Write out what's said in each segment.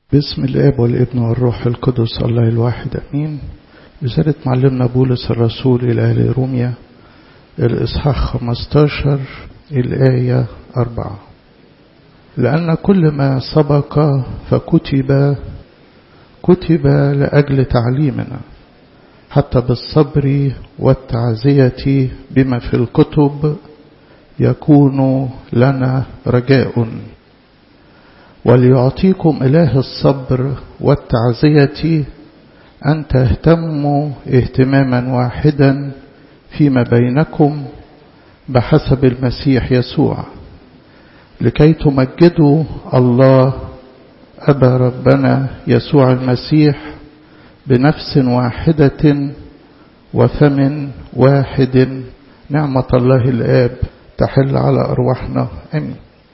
باسم الاب والابن والروح القدس الله الواحد امين رسالة معلمنا بولس الرسول إلى أهل روميا الإصحاح 15 الآية 4 لأن كل ما سبق فكتب كتب لأجل تعليمنا حتى بالصبر والتعزية بما في الكتب يكون لنا رجاء وليعطيكم إله الصبر والتعزية أن تهتموا اهتماما واحدا فيما بينكم بحسب المسيح يسوع لكي تمجدوا الله أبا ربنا يسوع المسيح بنفس واحدة وفم واحد نعمة الله الآب تحل على أرواحنا أمين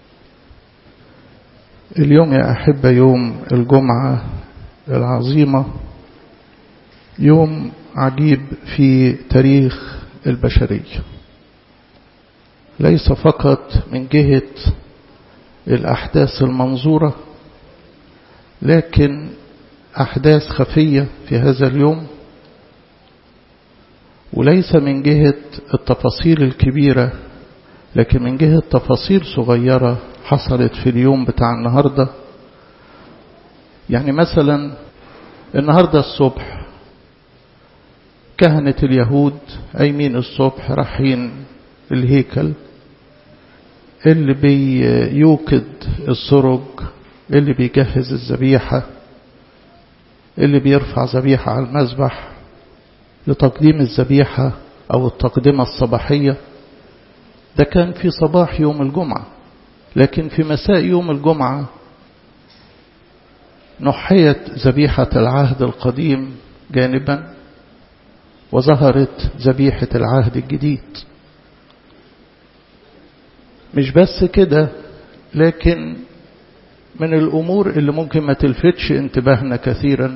اليوم يا أحبة يوم الجمعة العظيمة يوم عجيب في تاريخ البشرية ليس فقط من جهة الأحداث المنظورة لكن أحداث خفية في هذا اليوم وليس من جهة التفاصيل الكبيرة لكن من جهة تفاصيل صغيرة حصلت في اليوم بتاع النهاردة يعني مثلا النهاردة الصبح كهنة اليهود قايمين الصبح رايحين الهيكل اللي بيوقد السرج اللي بيجهز الذبيحة اللي بيرفع ذبيحة على المذبح لتقديم الذبيحة أو التقدمة الصباحية ده كان في صباح يوم الجمعة لكن في مساء يوم الجمعة نحيت ذبيحة العهد القديم جانبا وظهرت ذبيحة العهد الجديد مش بس كده لكن من الأمور اللي ممكن ما تلفتش انتباهنا كثيرا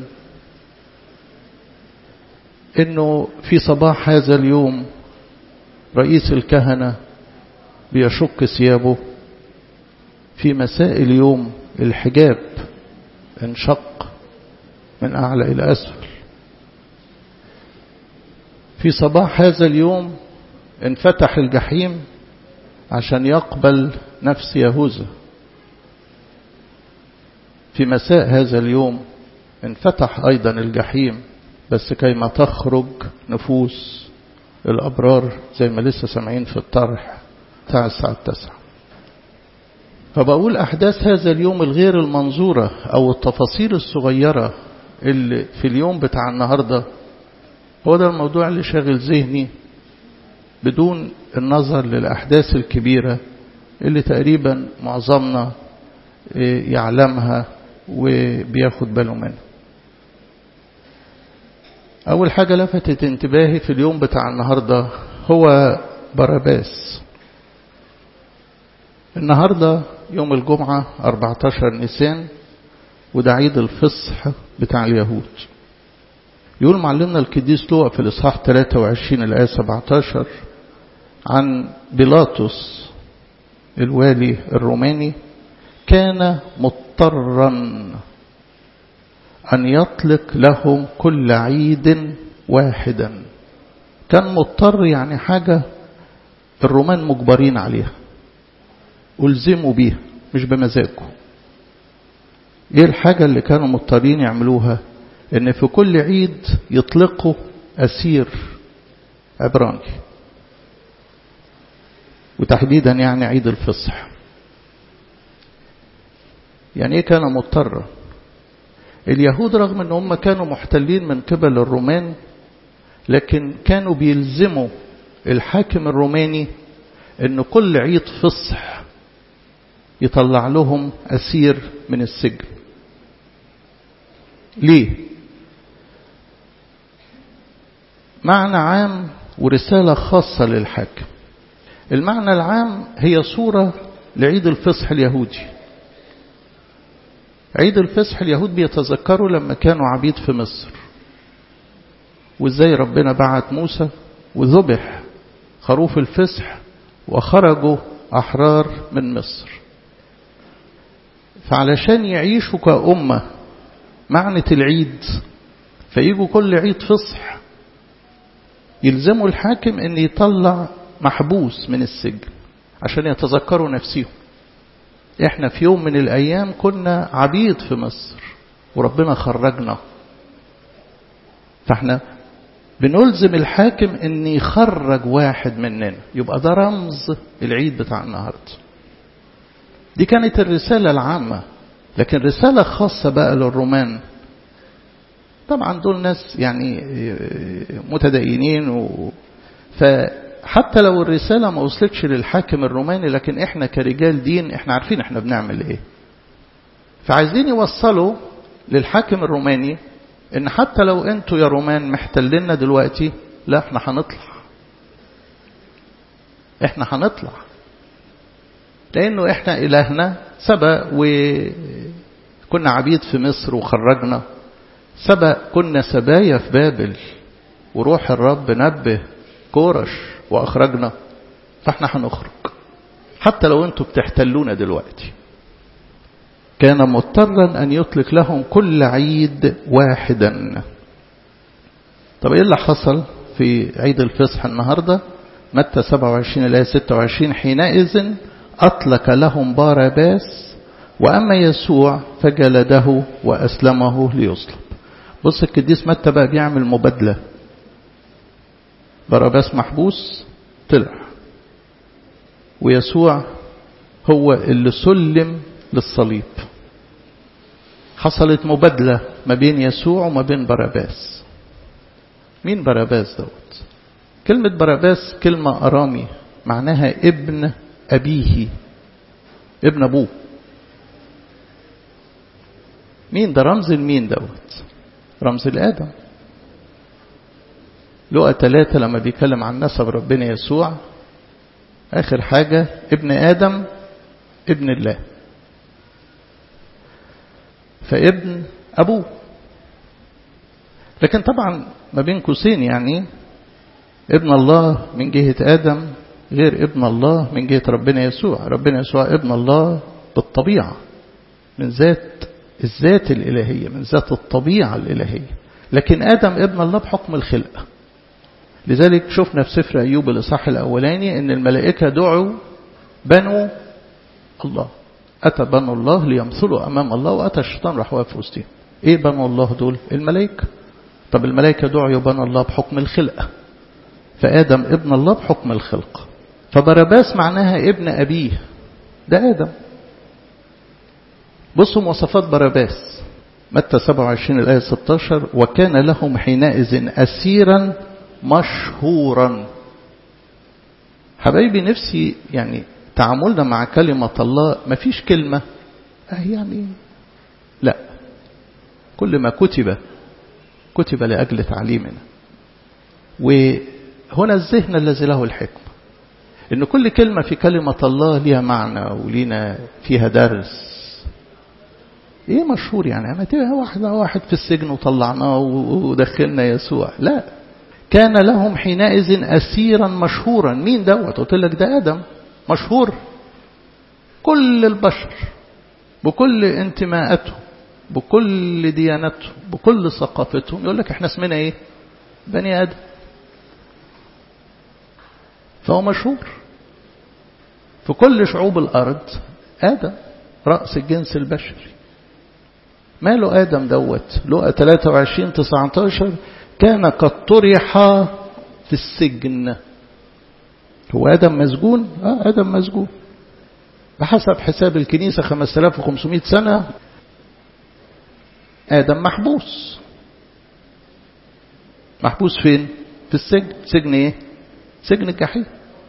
انه في صباح هذا اليوم رئيس الكهنة بيشق ثيابه في مساء اليوم الحجاب انشق من أعلى إلى أسفل في صباح هذا اليوم انفتح الجحيم عشان يقبل نفس يهوذا في مساء هذا اليوم انفتح أيضا الجحيم بس كيما تخرج نفوس الأبرار زي ما لسه سامعين في الطرح بتاع الساعة التاسعة فبقول أحداث هذا اليوم الغير المنظورة أو التفاصيل الصغيرة اللي في اليوم بتاع النهاردة هو ده الموضوع اللي شاغل ذهني بدون النظر للأحداث الكبيرة اللي تقريبا معظمنا يعلمها وبياخد باله منها أول حاجة لفتت انتباهي في اليوم بتاع النهاردة هو باراباس النهاردة يوم الجمعة 14 نيسان وده عيد الفصح بتاع اليهود يقول معلمنا القديس لوقا في الإصحاح 23 الآية 17 عن بيلاطس الوالي الروماني كان مضطرا أن يطلق لهم كل عيد واحدا كان مضطر يعني حاجة الرومان مجبرين عليها ألزموا بيها مش بمزاجه ايه الحاجة اللي كانوا مضطرين يعملوها ان في كل عيد يطلقوا أسير عبراني وتحديدا يعني عيد الفصح يعني ايه كان مضطرا اليهود رغم ان هم كانوا محتلين من قبل الرومان لكن كانوا بيلزموا الحاكم الروماني ان كل عيد فصح يطلع لهم أسير من السجن ليه معنى عام ورسالة خاصة للحاكم المعنى العام هي صورة لعيد الفصح اليهودي عيد الفصح اليهود بيتذكروا لما كانوا عبيد في مصر وازاي ربنا بعت موسى وذبح خروف الفصح وخرجوا أحرار من مصر فعلشان يعيشوا كأمة معنى العيد فيجوا كل عيد فصح يلزموا الحاكم ان يطلع محبوس من السجن عشان يتذكروا نفسهم احنا في يوم من الايام كنا عبيد في مصر وربنا خرجنا فاحنا بنلزم الحاكم ان يخرج واحد مننا يبقى ده رمز العيد بتاع النهارده دي كانت الرسالة العامة لكن رسالة خاصة بقى للرومان طبعا دول ناس يعني متدينين و... فحتى لو الرسالة ما وصلتش للحاكم الروماني لكن احنا كرجال دين احنا عارفين احنا بنعمل ايه فعايزين يوصلوا للحاكم الروماني ان حتى لو انتوا يا رومان محتلنا دلوقتي لا احنا هنطلع احنا هنطلع لانه احنا الهنا سبق وكنا عبيد في مصر وخرجنا سبق كنا سبايا في بابل وروح الرب نبه كورش واخرجنا فاحنا هنخرج حتى لو انتوا بتحتلونا دلوقتي كان مضطرا أن يطلق لهم كل عيد واحدا طب إيه اللي حصل في عيد الفصح النهاردة متى 27 الآية 26 حينئذ أطلق لهم بارباس وأما يسوع فجلده وأسلمه ليصلب بص القديس متى بقى بيعمل مبادلة بارباس محبوس طلع ويسوع هو اللي سلم للصليب حصلت مبادلة ما بين يسوع وما بين باراباس مين باراباس دوت كلمة باراباس كلمة أرامي معناها ابن أبيه ابن أبوه مين ده رمز المين دوت رمز الآدم لقى ثلاثة لما بيتكلم عن نسب ربنا يسوع آخر حاجة ابن آدم ابن الله فابن أبوه لكن طبعا ما بين قوسين يعني ابن الله من جهة آدم غير ابن الله من جهة ربنا يسوع ربنا يسوع ابن الله بالطبيعة من ذات الذات الإلهية من ذات الطبيعة الإلهية لكن آدم ابن الله بحكم الخلقة لذلك شفنا في سفر أيوب الإصحاح الأولاني أن الملائكة دعوا بنو الله أتى بنو الله ليمثلوا أمام الله وأتى الشيطان راح واقف في وسطهم إيه بنو الله دول الملائكة طب الملائكة دعوا بنو الله بحكم الخلقة فآدم ابن الله بحكم الخلقة فبرباس معناها ابن أبيه ده آدم بصوا مواصفات برباس متى 27 الآية 16 وكان لهم حينئذ أسيرا مشهورا حبايبي نفسي يعني تعاملنا مع كلمة الله ما فيش كلمة اه يعني لا كل ما كتب كتب لأجل تعليمنا وهنا الذهن الذي له الحكمة إن كل كلمة في كلمة الله ليها معنى ولينا فيها درس ايه مشهور يعني انا تبقى واحد واحد في السجن وطلعناه ودخلنا يسوع لا كان لهم حينئذ اسيرا مشهورا مين دوت قلت لك ده ادم مشهور كل البشر بكل انتماءاتهم بكل دياناتهم بكل ثقافتهم يقول لك احنا اسمنا ايه بني ادم فهو مشهور في كل شعوب الارض ادم راس الجنس البشري ماله آدم دوت لقى 23 19 كان قد طرح في السجن هو آدم مسجون آه آدم مسجون بحسب حساب الكنيسة 5500 سنة آدم محبوس محبوس فين في السجن سجن ايه سجن الجحيم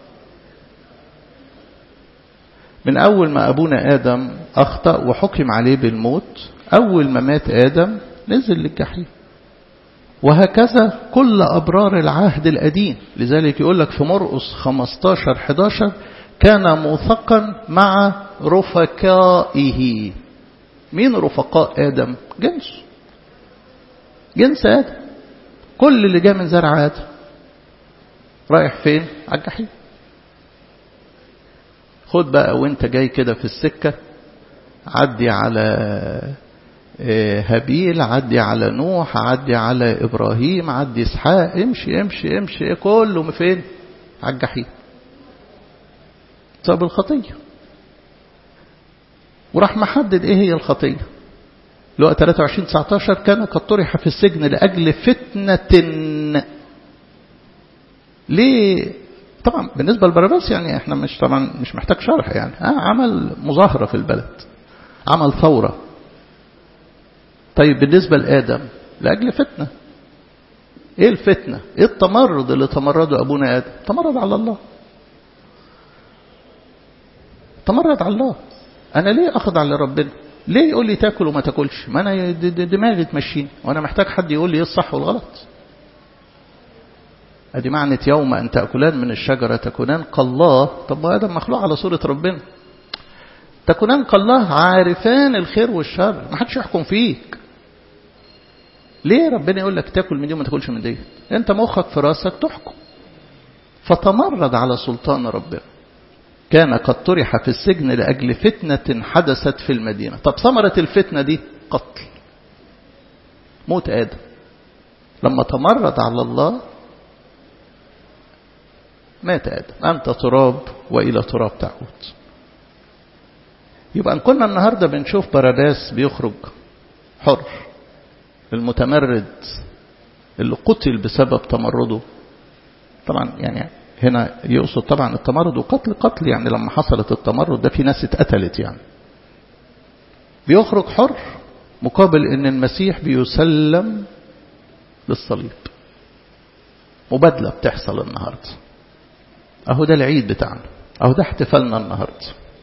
من أول ما أبونا آدم أخطأ وحكم عليه بالموت أول ما مات آدم نزل للجحيم وهكذا كل أبرار العهد القديم لذلك يقول لك في مرقس 15 11 كان موثقا مع رفقائه مين رفقاء آدم جنس جنس آدم كل اللي جاء من زرع آدم رايح فين على الجحيم خد بقى وانت جاي كده في السكة عدي على هابيل عدي على نوح عدي على إبراهيم عدي إسحاق امشي امشي امشي كله فين على الجحيم بسبب الخطية وراح محدد ايه هي الخطية لقى 23 19 كان قد طرح في السجن لأجل فتنة ليه طبعا بالنسبة لبراباس يعني احنا مش طبعا مش محتاج شرح يعني آه عمل مظاهرة في البلد عمل ثورة طيب بالنسبة لآدم لأجل فتنة ايه الفتنة ايه التمرد اللي تمرده ابونا آدم تمرد على الله تمرد على الله انا ليه اخضع لربنا ليه يقول لي تاكل وما تاكلش ما انا دماغي تمشيني وانا محتاج حد يقول لي ايه الصح والغلط ادي معنى يوم ان تاكلان من الشجره تكونان كالله طب ما ادم مخلوق على صوره ربنا تكونان كالله عارفان الخير والشر ما حدش يحكم فيك ليه ربنا يقول لك تاكل من دي وما تاكلش من دي انت مخك في راسك تحكم فتمرد على سلطان ربنا كان قد طرح في السجن لأجل فتنة حدثت في المدينة طب ثمرة الفتنة دي قتل موت آدم لما تمرد على الله مات آدم أنت تراب وإلى تراب تعود يبقى أن كنا النهاردة بنشوف باراباس بيخرج حر المتمرد اللي قتل بسبب تمرده طبعا يعني هنا يقصد طبعا التمرد وقتل قتل يعني لما حصلت التمرد ده في ناس اتقتلت يعني بيخرج حر مقابل ان المسيح بيسلم للصليب مبادلة بتحصل النهاردة اهو ده العيد بتاعنا اهو ده احتفالنا النهاردة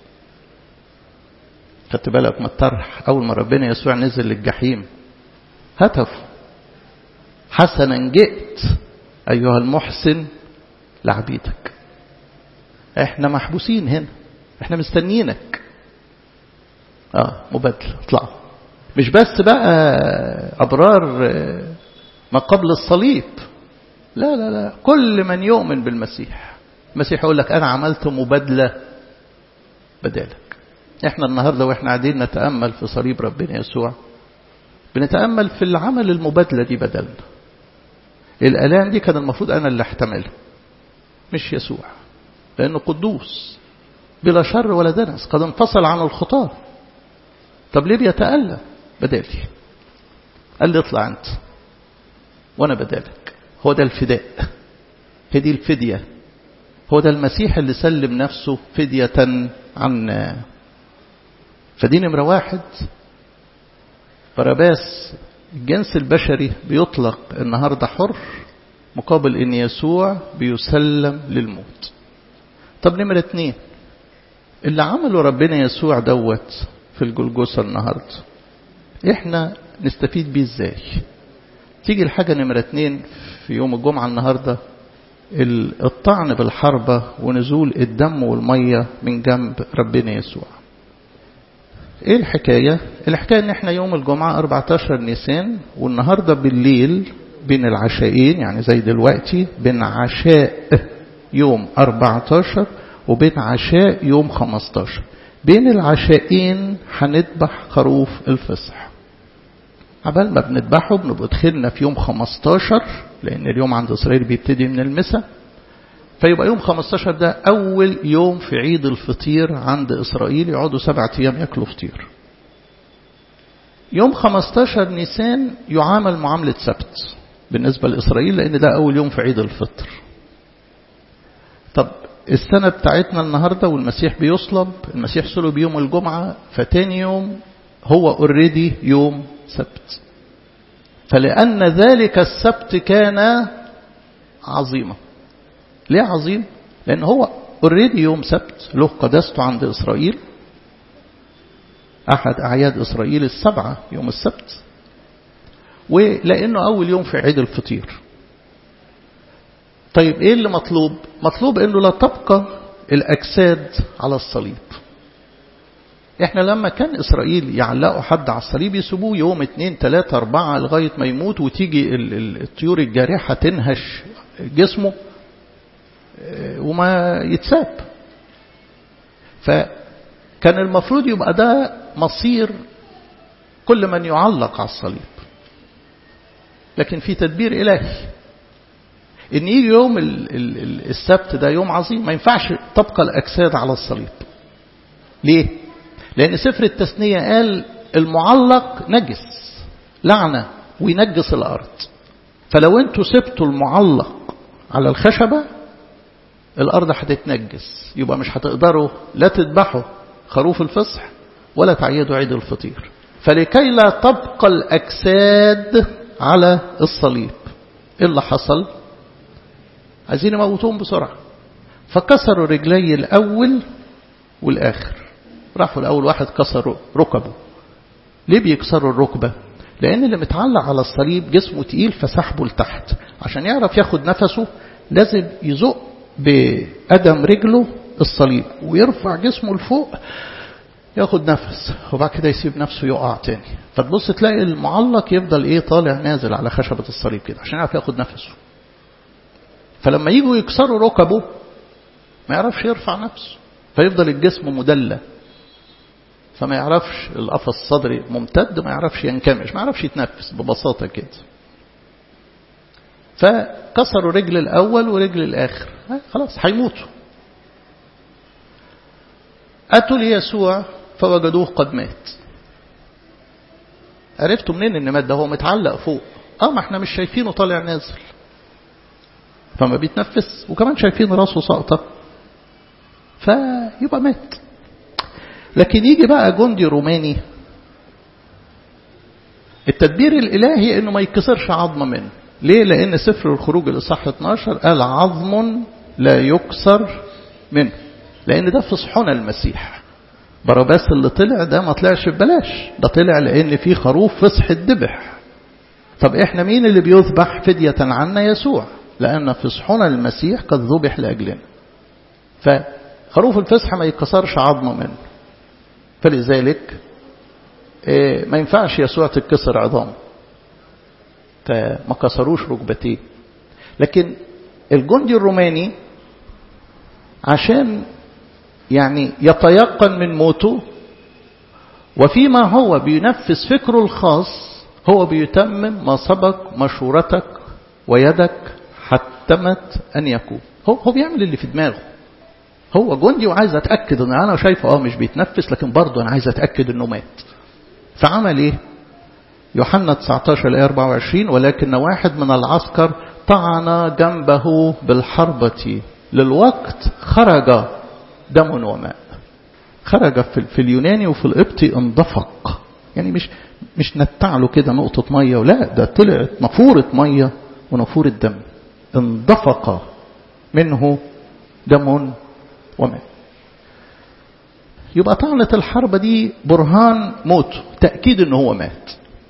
خدت بالك من الطرح اول ما ربنا يسوع نزل للجحيم هتفوا حسنا جئت ايها المحسن لعبيدك احنا محبوسين هنا احنا مستنيينك اه مبادلة اطلعوا مش بس بقى ابرار ما قبل الصليب لا لا لا كل من يؤمن بالمسيح المسيح يقول لك انا عملت مبادلة بدالك احنا النهاردة واحنا قاعدين نتأمل في صليب ربنا يسوع بنتأمل في العمل المبادلة دي بدلنا الآلام دي كان المفروض أنا اللي احتملها مش يسوع لأنه قدوس بلا شر ولا دنس قد انفصل عن الخطاة طب ليه بيتألم بدالي قال لي اطلع أنت وأنا بدالك هو ده الفداء هي دي الفدية هو ده المسيح اللي سلم نفسه فدية عنا فدي نمرة واحد باراباس الجنس البشري بيطلق النهاردة حر مقابل ان يسوع بيسلم للموت طب نمرة اتنين اللي عمله ربنا يسوع دوت في الجلجوسة النهاردة احنا نستفيد بيه ازاي تيجي الحاجة نمرة اتنين في يوم الجمعة النهاردة الطعن بالحربة ونزول الدم والمية من جنب ربنا يسوع ايه الحكاية الحكاية ان احنا يوم الجمعة 14 نيسان والنهاردة بالليل بين العشاءين يعني زي دلوقتي بين عشاء يوم 14 وبين عشاء يوم 15 بين العشاءين هنذبح خروف الفصح عبال ما بنذبحه بنبقى دخلنا في يوم 15 لأن اليوم عند إسرائيل بيبتدي من المساء فيبقى يوم 15 ده أول يوم في عيد الفطير عند إسرائيل يقعدوا سبعة أيام ياكلوا فطير يوم 15 نيسان يعامل معاملة سبت بالنسبة لإسرائيل لأن ده أول يوم في عيد الفطر طب السنة بتاعتنا النهاردة والمسيح بيصلب المسيح صلب يوم الجمعة فتاني يوم هو اوريدي يوم سبت فلأن ذلك السبت كان عظيما ليه عظيم لأن هو اوريدي يوم سبت له قداسته عند إسرائيل أحد أعياد إسرائيل السبعة يوم السبت ولأنه أول يوم في عيد الفطير طيب إيه اللي مطلوب مطلوب أنه لا تبقى الأجساد على الصليب احنا لما كان إسرائيل يعلقوا حد على الصليب يسيبوه يوم اتنين تلاتة أربعة لغاية ما يموت وتيجي الطيور الجارحة تنهش جسمه وما يتساب فكان المفروض يبقى ده مصير كل من يعلق على الصليب لكن في تدبير إلهي إن يجي يوم السبت ده يوم عظيم ما ينفعش تبقى الأجساد على الصليب ليه؟ لأن سفر التثنية قال المعلق نجس لعنة وينجس الأرض فلو انتوا سبتوا المعلق على الخشبة الأرض هتتنجس يبقى مش هتقدروا لا تذبحوا خروف الفصح ولا تعيدوا عيد الفطير فلكي لا تبقى الأجساد على الصليب إيه اللي حصل عايزين يموتوهم بسرعة فكسروا رجلي الأول والآخر راحوا الأول واحد كسروا ركبه ليه بيكسروا الركبة لأن اللي متعلق على الصليب جسمه تقيل فسحبه لتحت عشان يعرف ياخد نفسه لازم يزق بقدم رجله الصليب ويرفع جسمه لفوق ياخد نفس وبعد كده يسيب نفسه يقع تاني فتبص تلاقي المعلق يفضل ايه طالع نازل على خشبة الصليب كده عشان يعرف ياخد نفسه فلما يجوا يكسروا ركبه ما يعرفش يرفع نفسه فيفضل الجسم مدلى فما يعرفش القفص الصدري ممتد ما يعرفش ينكمش ما يعرفش يتنفس ببساطة كده فكسروا رجل الأول ورجل الآخر خلاص هيموتوا أتوا ليسوع فوجدوه قد مات عرفتوا منين ان مات ده هو متعلق فوق اه ما احنا مش شايفينه طالع نازل فما بيتنفس وكمان شايفين راسه ساقطة فيبقى مات لكن يجي بقى جندي روماني التدبير الإلهي انه ما يكسرش عظمة منه ليه لان سفر الخروج الإصحاح 12 قال عظم لا يكسر منه لان ده في صحون المسيح باراباس اللي طلع ده ما طلعش ببلاش ده طلع لان في خروف فصح الذبح طب احنا مين اللي بيذبح فدية عنا يسوع لان في صحون المسيح قد ذبح لاجلنا فخروف الفصح ما يتكسرش عظمه منه فلذلك ما ينفعش يسوع تتكسر عظامه فما كسروش ركبتيه لكن الجندي الروماني عشان يعني يتيقن من موته وفيما هو بينفذ فكره الخاص هو بيتمم ما سبق مشورتك ويدك حتمت أن يكون هو, هو بيعمل اللي في دماغه هو جندي وعايز أتأكد أن أنا شايفه أه مش بيتنفس لكن برضه أنا عايز أتأكد أنه مات فعمل إيه يوحنا 19 الآية 24 ولكن واحد من العسكر طعن جنبه بالحربة للوقت خرج دم وماء خرج في اليوناني وفي القبطي اندفق يعني مش مش نتع له كده نقطة مية ولا ده طلعت نافورة مية ونافورة دم اندفق منه دم وماء يبقى طعنة الحربة دي برهان موت تأكيد ان هو مات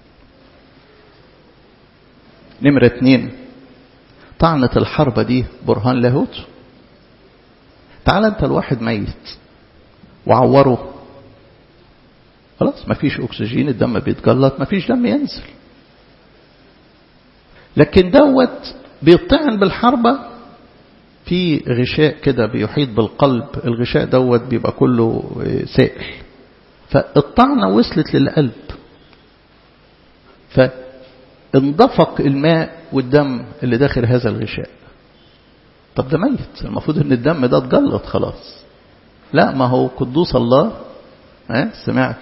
نمرة اتنين طعنة الحربة دي برهان لاهوت تعال انت الواحد ميت وعوره خلاص مفيش اكسجين الدم بيتجلط مفيش دم ينزل لكن دوت بيطعن بالحربة في غشاء كده بيحيط بالقلب الغشاء دوت بيبقى كله سائل فالطعنة وصلت للقلب فاندفق الماء والدم اللي داخل هذا الغشاء طب ده ميت المفروض ان الدم ده اتجلط خلاص لا ما هو قدوس الله سمعت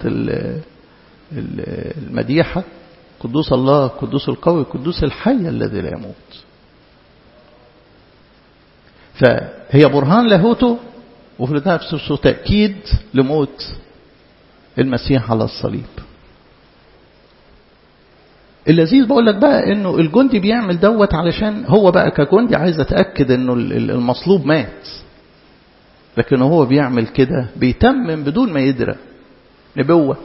المديحة قدوس الله قدوس القوي قدوس الحي الذي لا يموت فهي برهان لاهوته وفي نفسه تأكيد لموت المسيح على الصليب اللذيذ بقول لك بقى انه الجندي بيعمل دوت علشان هو بقى كجندي عايز اتاكد انه المصلوب مات لكن هو بيعمل كده بيتمم بدون ما يدرى نبوه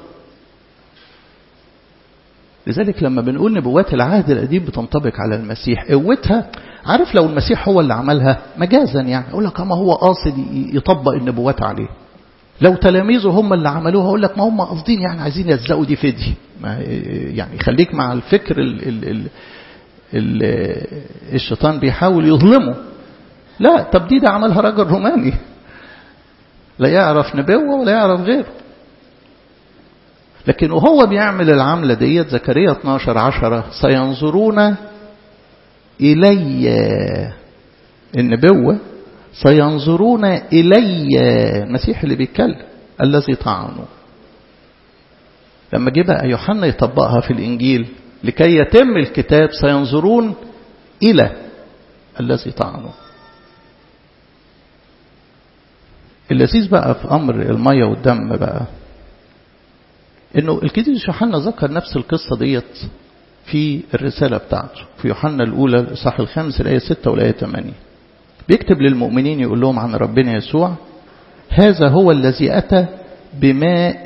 لذلك لما بنقول نبوات العهد القديم بتنطبق على المسيح قوتها عارف لو المسيح هو اللي عملها مجازا يعني اقول لك ما هو قاصد يطبق النبوات عليه لو تلاميذه هم اللي عملوها اقول لك ما هم قاصدين يعني عايزين يلزقوا دي فدي يعني خليك مع الفكر ال ال ال ال الشيطان بيحاول يظلمه لا طب دي ده عملها راجل روماني لا يعرف نبوة ولا يعرف غيره لكن وهو بيعمل العملة ديت زكريا 12 عشرة سينظرون إلي النبوة سينظرون إلي المسيح اللي بيتكلم الذي طعنوا لما جه بقى يوحنا يطبقها في الإنجيل لكي يتم الكتاب سينظرون إلى الذي طعنوا اللذيذ بقى في أمر المية والدم بقى إنه الكتاب يوحنا ذكر نفس القصة ديت في الرسالة بتاعته في يوحنا الأولى الإصحاح الخامس الآية 6 والآية 8 بيكتب للمؤمنين يقول لهم عن ربنا يسوع هذا هو الذي أتى بماء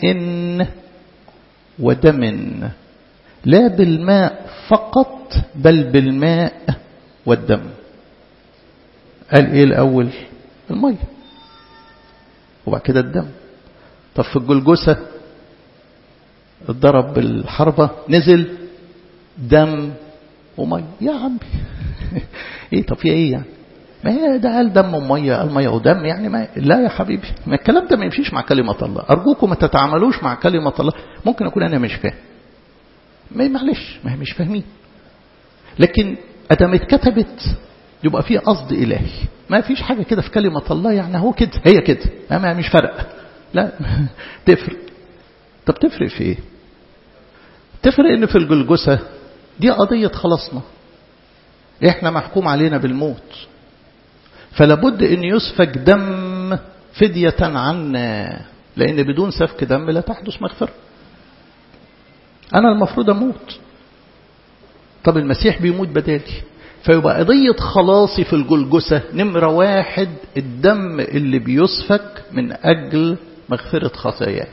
ودم لا بالماء فقط بل بالماء والدم قال ايه الاول الميه وبعد كده الدم طب في الجلجسة اتضرب بالحربة نزل دم ومية يا عمي ايه طب في ايه يعني ما هي ده قال دم ومية قال مية ودم يعني ما لا يا حبيبي ما الكلام ده ما يمشيش مع كلمة الله أرجوكم ما تتعاملوش مع كلمة الله ممكن أكون أنا مش فاهم ما معلش ما هي مش فاهمين لكن أدام اتكتبت يبقى في قصد إلهي ما فيش حاجة كده في كلمة الله يعني هو كده هي كده ما مش فرق لا تفرق طب تفرق في ايه تفرق ان في الجلجسة دي قضية خلصنا احنا محكوم علينا بالموت فلابد ان يسفك دم فدية عنا لان بدون سفك دم لا تحدث مغفرة انا المفروض اموت طب المسيح بيموت بدالي فيبقى قضية خلاصي في الجلجسة نمرة واحد الدم اللي بيسفك من أجل مغفرة خطاياي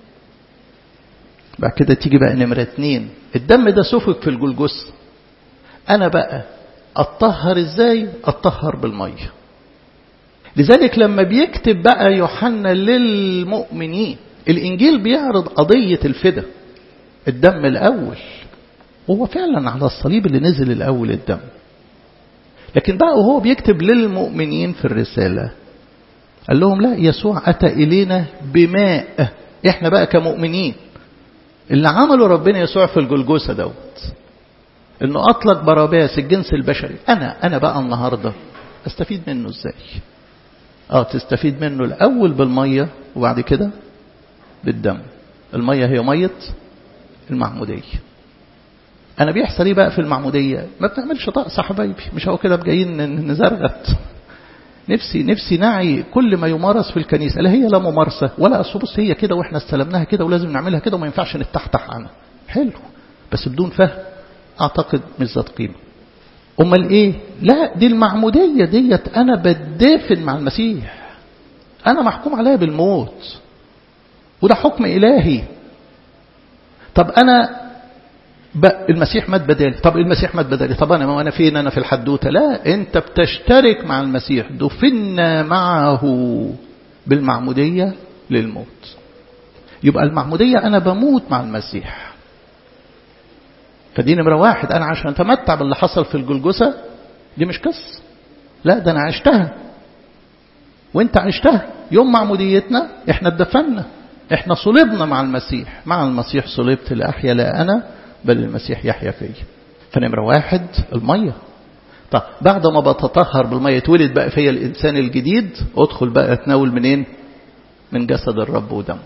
بعد كده تيجي بقى نمرة اتنين الدم ده سفك في الجلجسة أنا بقى أطهر إزاي أطهر بالمية لذلك لما بيكتب بقى يوحنا للمؤمنين الإنجيل بيعرض قضية الفدا الدم الأول وهو فعلا على الصليب اللي نزل الأول الدم لكن بقى وهو بيكتب للمؤمنين في الرسالة قال لهم لا يسوع أتى إلينا بماء إحنا بقى كمؤمنين اللي عمله ربنا يسوع في الجلجوسة دوت إنه أطلق باراباس الجنس البشري أنا أنا بقى النهاردة أستفيد منه إزاي آه تستفيد منه الأول بالمية وبعد كده بالدم المية هي مية المعمودية أنا بيحصل إيه بقى في المعمودية ما بنعملش طقس حبايبي مش هو كده جايين نزرغت نفسي نفسي نعي كل ما يمارس في الكنيسة لا هي لا ممارسة ولا أصل بص هي كده وإحنا استلمناها كده ولازم نعملها كده وما ينفعش نتحتح عنها حلو بس بدون فهم أعتقد مش ذات قيمة أمال إيه لا دي المعمودية ديت أنا بدافن مع المسيح أنا محكوم عليها بالموت وده حكم إلهي طب أنا المسيح مات بدالي طب المسيح مات بدالي طب أنا ما أنا فين أنا في الحدوتة لا أنت بتشترك مع المسيح دفنا معه بالمعمودية للموت يبقى المعمودية أنا بموت مع المسيح فدي نمرة واحد أنا عشان أتمتع باللي حصل في الجلجسة دي مش قصة لا ده أنا عشتها وانت عشتها يوم معموديتنا احنا اتدفنا احنا صلبنا مع المسيح مع المسيح صلبت لأحيا لا أنا بل المسيح يحيا فيا فنمرة واحد المية طب بعد ما بتطهر بالمية يتولد بقى فيا الإنسان الجديد أدخل بقى أتناول منين من جسد الرب ودمه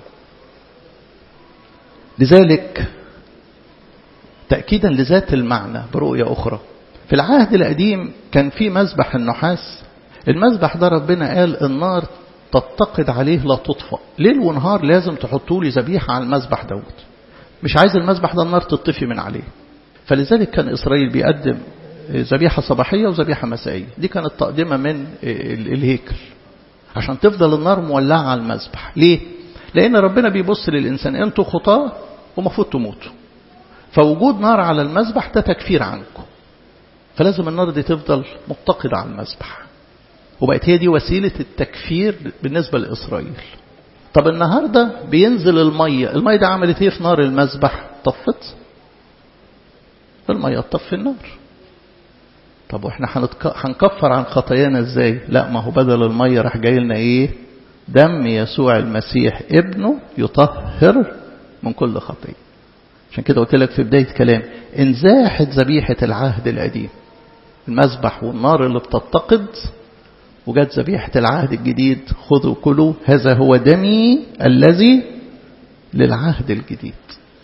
لذلك تأكيدا لذات المعنى برؤية أخرى في العهد القديم كان في مذبح النحاس المذبح ده ربنا قال النار تتقد عليه لا تطفأ ليل ونهار لازم تحطوا لي ذبيحة على المذبح دوت مش عايز المذبح ده النار تطفي من عليه فلذلك كان إسرائيل بيقدم ذبيحة صباحية وذبيحة مسائية دي كانت تقدمة من الهيكل عشان تفضل النار مولعة على المذبح ليه؟ لأن ربنا بيبص للإنسان أنتوا خطاة ومفروض تموتوا فوجود نار على المذبح ده تكفير عنكم فلازم النار دي تفضل متقدة على المذبح وبقت هي دي وسيلة التكفير بالنسبة لإسرائيل طب النهاردة بينزل المية المية دي عملت ايه في نار المذبح طفت المية تطفي النار طب واحنا هنكفر عن خطايانا ازاي لا ما هو بدل المية راح جاي لنا ايه دم يسوع المسيح ابنه يطهر من كل خطية عشان كده قلت لك في بداية كلام انزاحت ذبيحة العهد القديم المذبح والنار اللي بتتقد وجت ذبيحة العهد الجديد خذوا كلوا هذا هو دمي الذي للعهد الجديد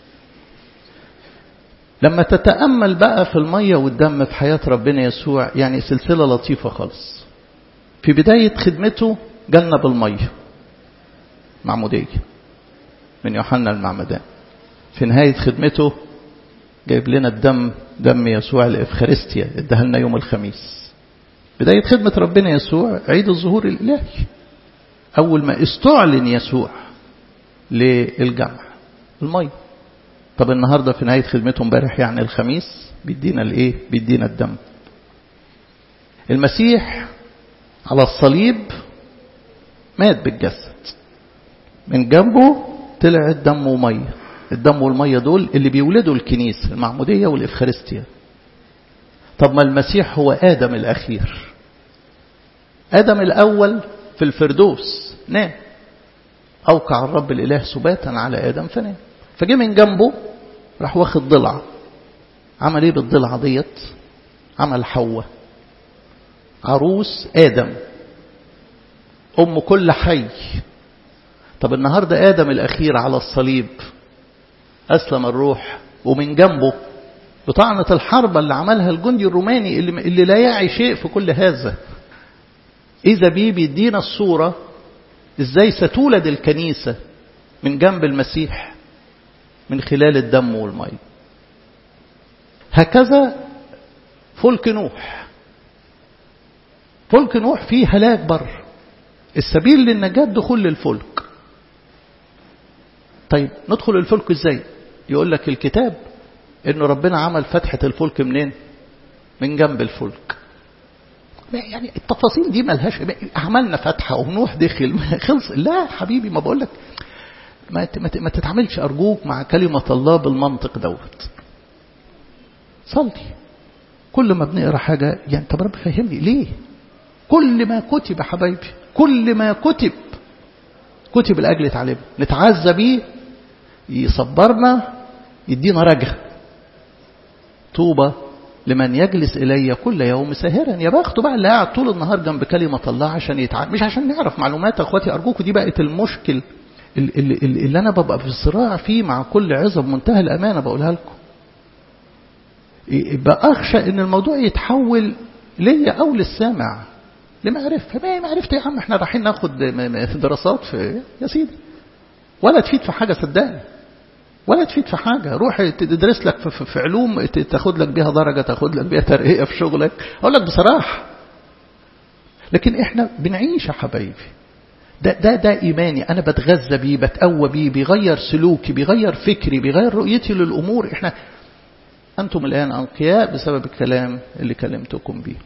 لما تتأمل بقى في المية والدم في حياة ربنا يسوع يعني سلسلة لطيفة خالص في بداية خدمته جالنا بالمية معمودية من يوحنا المعمدان في نهاية خدمته جايب لنا الدم دم يسوع الإفخارستيا اداها لنا يوم الخميس بداية خدمة ربنا يسوع عيد الظهور الإلهي أول ما استعلن يسوع للجمع المية طب النهاردة في نهاية خدمته امبارح يعني الخميس بيدينا الايه بيدينا الدم المسيح على الصليب مات بالجسد من جنبه طلع الدم ومية الدم والمية دول اللي بيولدوا الكنيسة المعمودية والإفخارستيا طب ما المسيح هو آدم الأخير آدم الأول في الفردوس نام أوقع الرب الإله سباتا على آدم فنام فجه من جنبه راح واخد ضلع عمل ايه بالضلعة ديت عمل حواء عروس آدم أم كل حي طب النهاردة آدم الأخير على الصليب أسلم الروح ومن جنبه بطعنة الحربة اللي عملها الجندي الروماني اللي, اللي لا يعي شيء في كل هذا إذا بيه بيدينا الصورة إزاي ستولد الكنيسة من جنب المسيح من خلال الدم والمي هكذا فلك نوح فلك نوح فيه هلاك بر السبيل للنجاة دخول للفلك طيب ندخل الفلك ازاي يقول لك الكتاب انه ربنا عمل فتحة الفلك منين من جنب الفلك يعني التفاصيل دي ملهاش عملنا فتحة ونوح دخل خلص لا حبيبي ما بقول لك ما ما تتعاملش أرجوك مع كلمة الله بالمنطق دوت صلي كل ما بنقرا حاجة يعني طب رب فهمني ليه كل ما كتب يا حبايبي كل ما كتب كتب لأجل تعليمنا نتعزى بيه يصبرنا يدينا رجع طوبى لمن يجلس إلي كل يوم ساهرا يا بخته بقى اللي قاعد طول النهار جنب كلمة الله عشان يتعلم مش عشان نعرف معلومات أخواتي أرجوكم دي بقت المشكل اللي, اللي أنا ببقى في صراع فيه مع كل عظة بمنتهى الأمانة بقولها لكم يبقى أخشى إن الموضوع يتحول ليا أو للسامع لمعرفة ما معرفة يا عم احنا رايحين ناخد دراسات في يا سيدي ولا تفيد في حاجة صدقني ولا تفيد في حاجة روح تدرس لك في, في علوم تاخد لك بيها درجة تاخد لك بيها ترقية في شغلك أقول لك بصراحة لكن احنا بنعيش يا حبايبي ده, ده, ده إيماني أنا بتغذى بيه بتقوى بيه بيغير سلوكي بيغير فكري بيغير رؤيتي للأمور احنا أنتم الآن أنقياء بسبب الكلام اللي كلمتكم بيه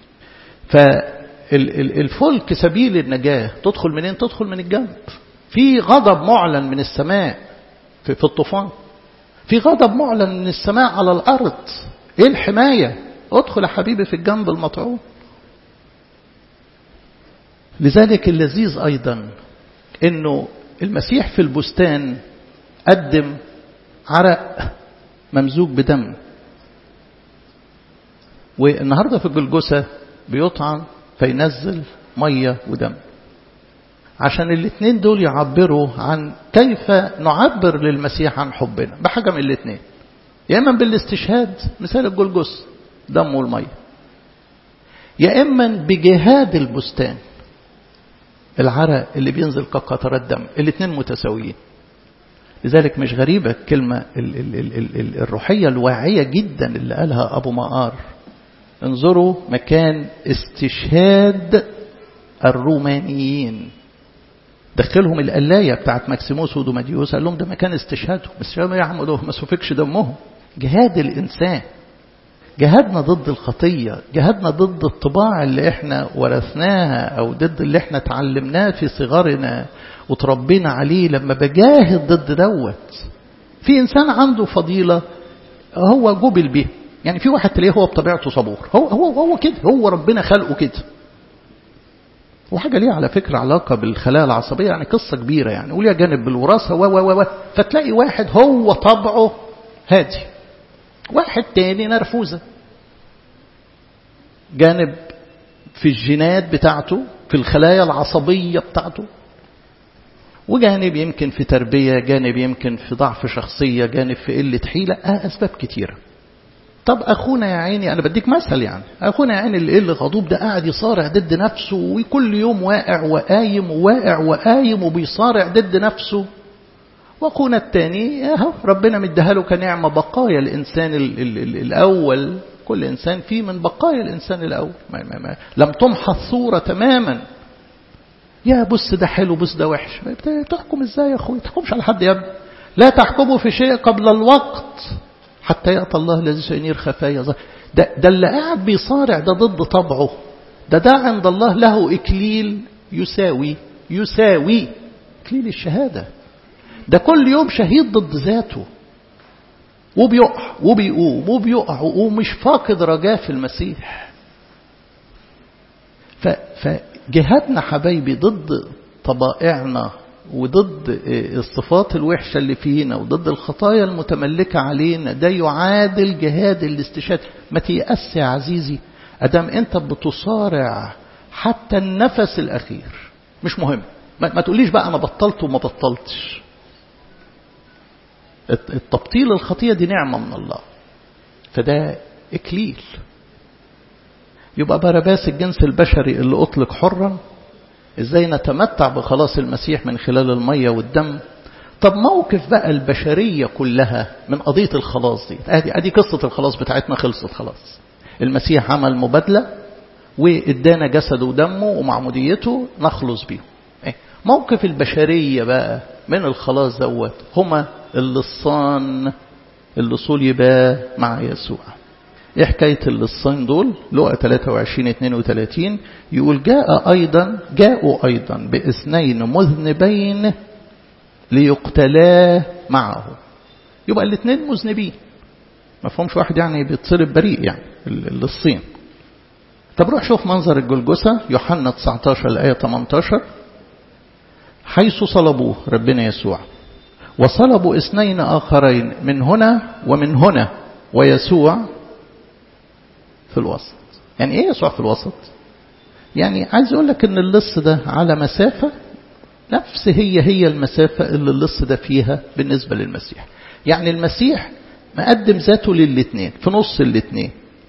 فالفلك سبيل النجاة تدخل منين تدخل من الجنب في غضب معلن من السماء في, في الطوفان في غضب معلن من السماء على الأرض إيه الحماية ادخل يا حبيبي في الجنب المطعون لذلك اللذيذ أيضا أنه المسيح في البستان قدم عرق ممزوج بدم والنهاردة في الجلجسة بيطعن فينزل مية ودم عشان الاثنين دول يعبروا عن كيف نعبر للمسيح عن حبنا بحاجة من الاثنين يا إما بالاستشهاد مثال الجلجس دم والمية يا إما بجهاد البستان العرق اللي بينزل كقطرات دم الاثنين متساويين لذلك مش غريبة الكلمة ال ال ال ال ال الروحية الواعية جدا اللي قالها أبو مقار انظروا مكان استشهاد الرومانيين دخلهم القلاية بتاعت ماكسيموس ودوماديوس قال لهم ده مكان استشهادهم بس يا عم ما سفكش دمهم جهاد الإنسان جهادنا ضد الخطية جهادنا ضد الطباع اللي احنا ورثناها أو ضد اللي احنا تعلمناه في صغرنا وتربينا عليه لما بجاهد ضد دوت في إنسان عنده فضيلة هو جبل به يعني في واحد تلاقيه هو بطبيعته صبور هو هو هو كده هو ربنا خلقه كده وحاجة ليها على فكرة علاقة بالخلايا العصبية يعني قصة كبيرة يعني وليها جانب بالوراثة و و و فتلاقي واحد هو طبعه هادي واحد تاني نرفوزة جانب في الجينات بتاعته في الخلايا العصبية بتاعته وجانب يمكن في تربية جانب يمكن في ضعف شخصية جانب في قلة حيلة آه أسباب كتيرة طب أخونا يا عيني أنا بديك مثل يعني أخونا يا عيني اللي اللي غضوب ده قاعد يصارع ضد نفسه وكل يوم واقع وقايم وواقع وقايم وبيصارع ضد نفسه وأخونا التاني أهو ربنا مديها له كنعمة بقايا الإنسان ال ال ال الأول كل إنسان فيه من بقايا الإنسان الأول ما ما ما لم تمحى الصورة تماما يا بص ده حلو بص ده وحش تحكم ازاي يا اخوي تحكمش على حد يا ابني لا تحكموا في شيء قبل الوقت حتى يأتى الله الذي سينير خفايا ده, ده اللي قاعد بيصارع ده ضد طبعه ده ده عند الله له إكليل يساوي يساوي إكليل الشهادة ده كل يوم شهيد ضد ذاته وبيقع وبيقوم وبيقع ومش فاقد رجاه في المسيح فجهادنا حبايبي ضد طبائعنا وضد الصفات الوحشة اللي فينا وضد الخطايا المتملكة علينا ده يعادل جهاد الاستشهاد ما تيأس يا عزيزي أدام أنت بتصارع حتى النفس الأخير مش مهم ما تقوليش بقى أنا بطلت وما بطلتش التبطيل الخطية دي نعمة من الله فده إكليل يبقى بارباس الجنس البشري اللي أطلق حرا ازاي نتمتع بخلاص المسيح من خلال المية والدم طب موقف بقى البشرية كلها من قضية الخلاص دي ادي ادي قصة الخلاص بتاعتنا خلصت خلاص المسيح عمل مبادلة وادانا جسده ودمه ومعموديته نخلص بيه موقف البشرية بقى من الخلاص دوت هما اللصان اللي صلبا مع يسوع ايه حكاية اللصين دول لقى 23 32 يقول جاء أيضا جاءوا أيضا باثنين مذنبين ليقتلا معه يبقى الاثنين مذنبين ما فهمش واحد يعني بيتصلب بريء يعني اللصين طب روح شوف منظر الجلجسة يوحنا 19 الآية 18 حيث صلبوه ربنا يسوع وصلبوا اثنين آخرين من هنا ومن هنا ويسوع في الوسط يعني ايه يسوع في الوسط يعني عايز اقول لك ان اللص ده على مسافة نفس هي هي المسافة اللي اللص ده فيها بالنسبة للمسيح يعني المسيح مقدم ذاته للاثنين في نص الاثنين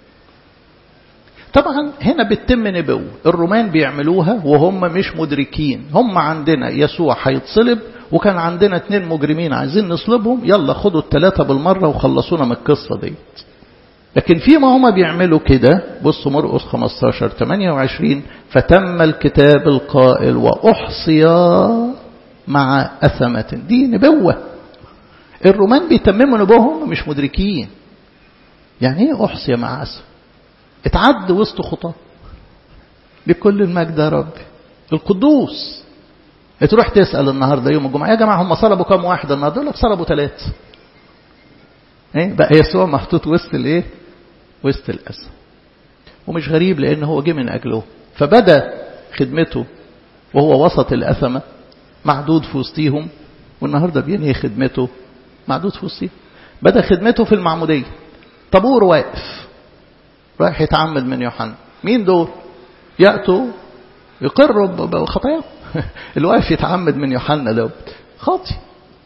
طبعا هنا بتتم نبوة الرومان بيعملوها وهم مش مدركين هم عندنا يسوع هيتصلب وكان عندنا اتنين مجرمين عايزين نصلبهم يلا خدوا الثلاثة بالمرة وخلصونا من القصة ديت لكن فيما هما بيعملوا كده بصوا مرقس 15 28 فتم الكتاب القائل وأحصي مع أثمة دي نبوة الرومان بيتمموا نبوهم مش مدركين يعني ايه أحصي مع أثمة اتعد وسط خطاه بكل المجد يا رب القدوس تروح تسأل النهاردة يوم الجمعة يا جماعة هم صلبوا كام واحد النهاردة يقول لك صلبوا ثلاثة ايه بقى يسوع محطوط وسط الايه وسط الأسى ومش غريب لأن هو جه من أجله فبدأ خدمته وهو وسط الأثمة معدود في وسطيهم والنهاردة بينهي خدمته معدود في وسطيهم بدأ خدمته في المعمودية طابور واقف رايح يتعمد من يوحنا مين دول يأتوا يقروا بخطاياهم اللي واقف يتعمد من يوحنا ده خاطي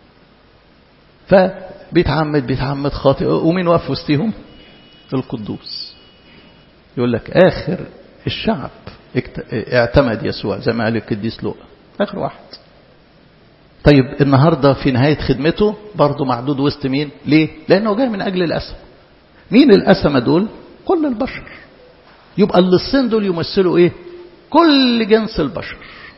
فبيتعمد بيتعمد خاطئ ومين واقف وسطيهم القدوس يقول لك آخر الشعب اعتمد يسوع زي ما قال القديس لوقا آخر واحد طيب النهاردة في نهاية خدمته برضه معدود وسط مين ليه لأنه جاي من أجل الأسم مين الأسمة دول كل البشر يبقى اللصين دول يمثلوا ايه كل جنس البشر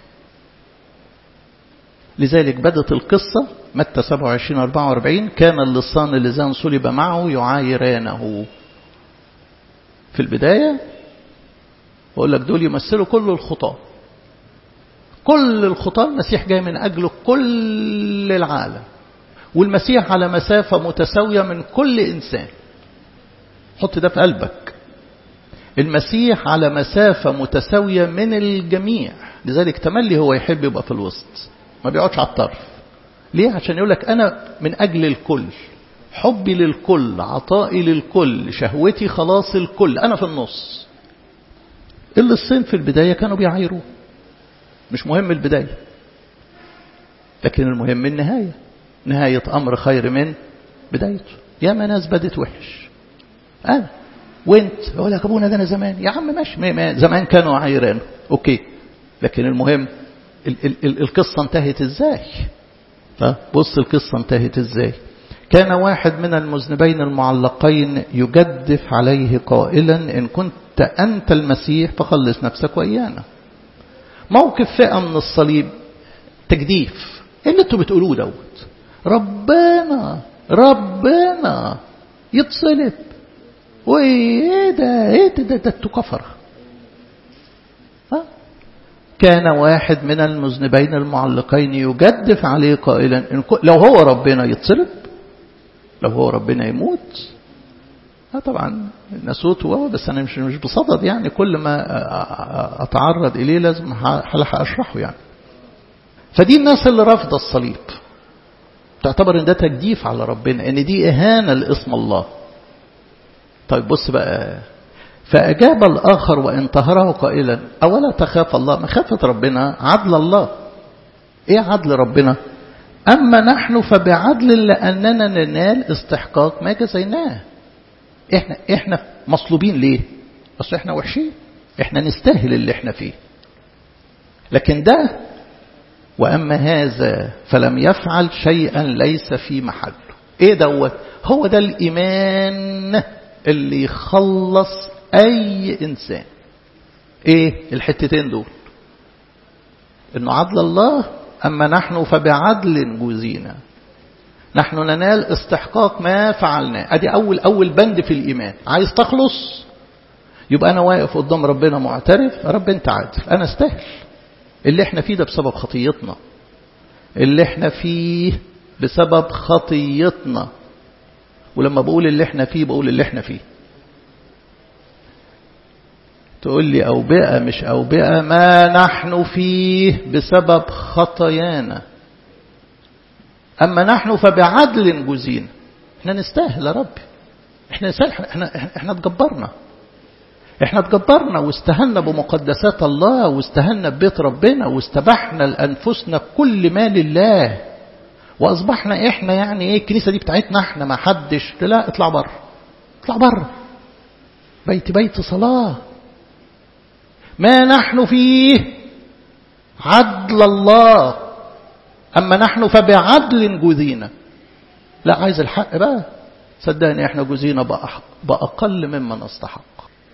لذلك بدت القصة متى 27 44 كان اللصان اللذان صلب معه يعايرانه في البداية بقول لك دول يمثلوا كل الخطاة كل الخطاة المسيح جاي من أجله كل العالم والمسيح على مسافة متساوية من كل إنسان حط ده في قلبك المسيح على مسافة متساوية من الجميع لذلك تملي هو يحب يبقى في الوسط ما بيقعدش على الطرف ليه عشان يقول لك أنا من أجل الكل حبي للكل عطائي للكل شهوتي خلاص الكل أنا في النص اللي الصين في البداية كانوا بيعايروه مش مهم البداية لكن المهم النهاية نهاية أمر خير من بدايته يا ما ناس بدت وحش أنا وانت يقول لك ابونا ده انا زمان يا عم ماشي ما زمان كانوا عايرين اوكي لكن المهم ال ال ال القصة انتهت ازاي فبص القصة انتهت ازاي كان واحد من المذنبين المعلقين يجدف عليه قائلا إن كنت أنت المسيح فخلص نفسك وإيانا موقف فئة من الصليب تجديف ايه اللي انتوا بتقولوه دوت ربنا ربنا يتصلب وايه ده ايه ده ده انتوا كفر كان واحد من المذنبين المعلقين يجدف عليه قائلا إن لو هو ربنا يتصلب لو هو ربنا يموت اه طبعا نسوت هو بس انا مش مش بصدد يعني كل ما اتعرض اليه لازم هلحق اشرحه يعني فدي الناس اللي رافضه الصليب تعتبر ان ده تجديف على ربنا ان دي اهانه لاسم الله طيب بص بقى فاجاب الاخر وانتهره قائلا اولا تخاف الله مخافه ربنا عدل الله ايه عدل ربنا أما نحن فبعدل لأننا ننال استحقاق ما جزيناه إحنا, إحنا مصلوبين ليه أصل إحنا وحشين إحنا نستاهل اللي إحنا فيه لكن ده وأما هذا فلم يفعل شيئا ليس في محله إيه دوت هو ده الإيمان اللي يخلص أي إنسان إيه الحتتين دول إنه عدل الله أما نحن فبعدل جوزينا نحن ننال استحقاق ما فعلناه أدي أول أول بند في الإيمان عايز تخلص يبقى أنا واقف قدام ربنا معترف رب أنت عادل أنا استاهل اللي احنا فيه ده بسبب خطيتنا اللي احنا فيه بسبب خطيتنا ولما بقول اللي احنا فيه بقول اللي احنا فيه تقول لي أوبئة مش أوبئة ما نحن فيه بسبب خطايانا أما نحن فبعدل جزين احنا نستاهل يا رب احنا نستاهل احنا, احنا, احنا تجبرنا احنا تجبرنا واستهلنا بمقدسات الله واستهلنا ببيت ربنا واستبحنا لأنفسنا كل ما لله وأصبحنا احنا يعني ايه الكنيسة دي بتاعتنا احنا ما حدش لا اطلع بره اطلع بره بيت بيت صلاه ما نحن فيه عدل الله أما نحن فبعدل جذينا لا عايز الحق بقى صدقني احنا جزينا بأقل مما نستحق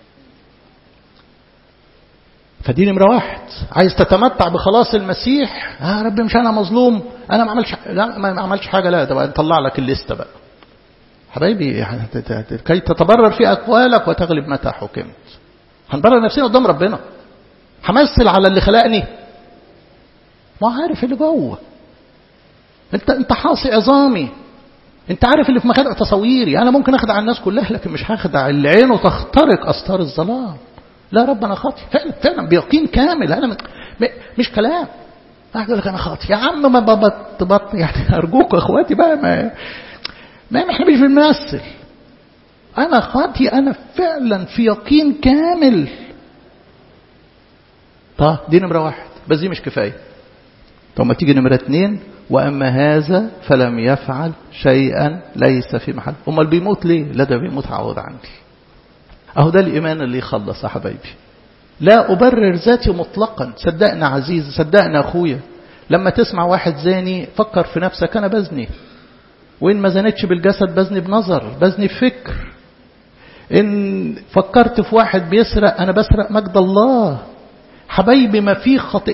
فدي نمرة واحد عايز تتمتع بخلاص المسيح يا رب مش أنا مظلوم أنا ما عملش لا ما عملش حاجة لا ده بقى نطلع لك الليستة بقى حبايبي كي تتبرر في أقوالك وتغلب متى حكمت هنبرر نفسنا قدام ربنا همثل على اللي خلقني ما عارف اللي جوه انت انت حاصي عظامي انت عارف اللي في مخادع تصويري انا ممكن اخدع الناس كلها لكن مش هخدع اللي عينه تخترق استار الظلام لا رب انا خاطي فعلا فعلا بيقين كامل انا مش كلام واحد يقول لك انا خاطي يا عم ما بط بط يعني ارجوك اخواتي بقى ما ما احنا مش بنمثل انا خاطي انا فعلا في يقين كامل طب دي نمرة واحد بس دي مش كفاية طب ما تيجي نمرة اتنين وأما هذا فلم يفعل شيئا ليس في محل أمال بيموت ليه لا ده بيموت عوض عندي أهو ده الإيمان اللي يخلص يا حبايبي لا أبرر ذاتي مطلقا صدقنا عزيز صدقنا أخويا لما تسمع واحد زاني فكر في نفسك أنا بزني وإن ما زنتش بالجسد بزني بنظر بزني بفكر إن فكرت في واحد بيسرق أنا بسرق مجد الله حبايبي ما في خطئ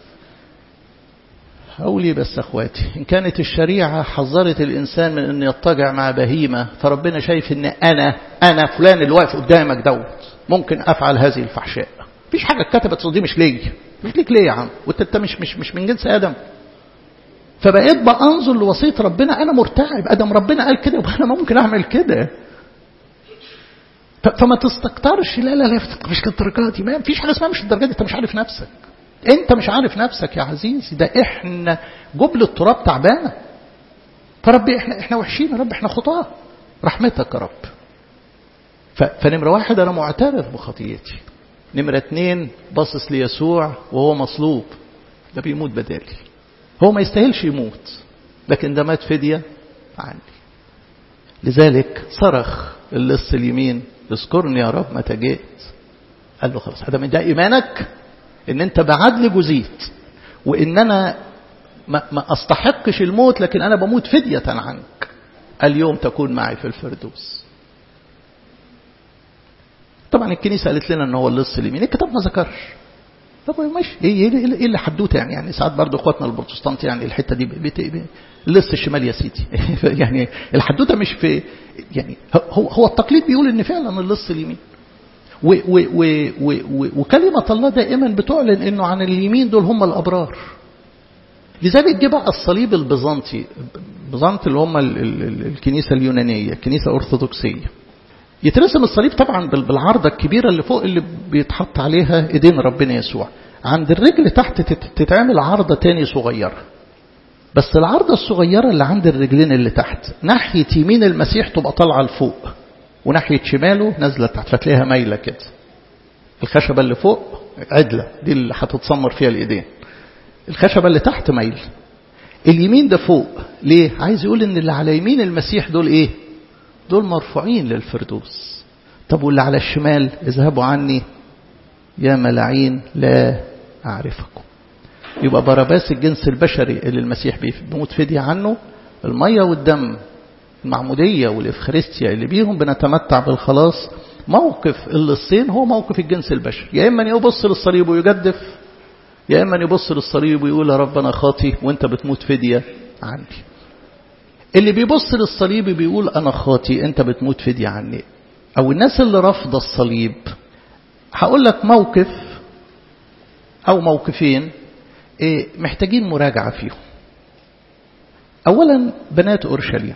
أقول بس أخواتي إن كانت الشريعة حذرت الإنسان من أن يضطجع مع بهيمة فربنا شايف أن أنا أنا فلان اللي واقف قدامك دوت ممكن أفعل هذه الفحشاء مفيش حاجة اتكتبت دي مش ليا مش ليك ليه يا عم وانت مش مش مش من جنس آدم فبقيت بأنظر لوصية ربنا أنا مرتعب أدم ربنا قال كده يبقى أنا ممكن أعمل كده فما تستكترش لا لا لا مش الدرجات دي ما فيش حاجه اسمها مش الدرجات دي انت مش عارف نفسك انت مش عارف نفسك يا عزيزي ده احنا جبل التراب تعبانه فربي احنا احنا وحشين يا رب احنا خطاه رحمتك يا رب فنمرة واحد أنا معترف بخطيتي نمرة اتنين باصص ليسوع وهو مصلوب ده بيموت بدالي هو ما يستاهلش يموت لكن ده مات فدية عني لذلك صرخ اللص اليمين اذكرني يا رب متى جئت قال له خلاص هذا من ده إيمانك إن أنت بعدل جزيت وإن أنا ما, ما أستحقش الموت لكن أنا بموت فدية عنك اليوم تكون معي في الفردوس طبعا الكنيسة قالت لنا ان هو اللص اليمين الكتاب ما ذكرش طب ماشي ايه ايه ايه اللي حدوته يعني يعني ساعات برضه اخواتنا البروتستانت يعني الحته دي بت... اللص الشمال يا سيدي يعني الحدوته مش في يعني هو هو التقليد بيقول ان فعلا اللص اليمين و و و و و وكلمه الله دائما بتعلن انه عن اليمين دول هم الابرار لذلك جه بقى الصليب البيزنطي البيزنط اللي هم ال ال ال الكنيسه اليونانيه الكنيسه الارثوذكسيه يترسم الصليب طبعا بالعارضة الكبيرة اللي فوق اللي بيتحط عليها ايدين ربنا يسوع عند الرجل تحت تتعمل عارضة تاني صغيرة بس العارضة الصغيرة اللي عند الرجلين اللي تحت ناحية يمين المسيح تبقى طالعة لفوق وناحية شماله نازلة تحت فتلاقيها مايلة كده الخشبة اللي فوق عدلة دي اللي هتتسمر فيها الايدين الخشبة اللي تحت مايل اليمين ده فوق ليه عايز يقول ان اللي على يمين المسيح دول ايه دول مرفوعين للفردوس طب واللي على الشمال اذهبوا عني يا ملاعين لا أعرفكم يبقى باراباس الجنس البشري اللي المسيح بيموت فدية عنه المية والدم المعمودية والإفخارستيا اللي بيهم بنتمتع بالخلاص موقف اللصين هو موقف الجنس البشري يا إما يبص للصليب ويجدف يا إما يبص للصليب ويقول يا رب أنا خاطي وأنت بتموت فدية عني اللي بيبص للصليب بيقول أنا خاطي أنت بتموت فدية عني أو الناس اللي رافضة الصليب هقول لك موقف أو موقفين إيه محتاجين مراجعة فيهم أولا بنات أورشليم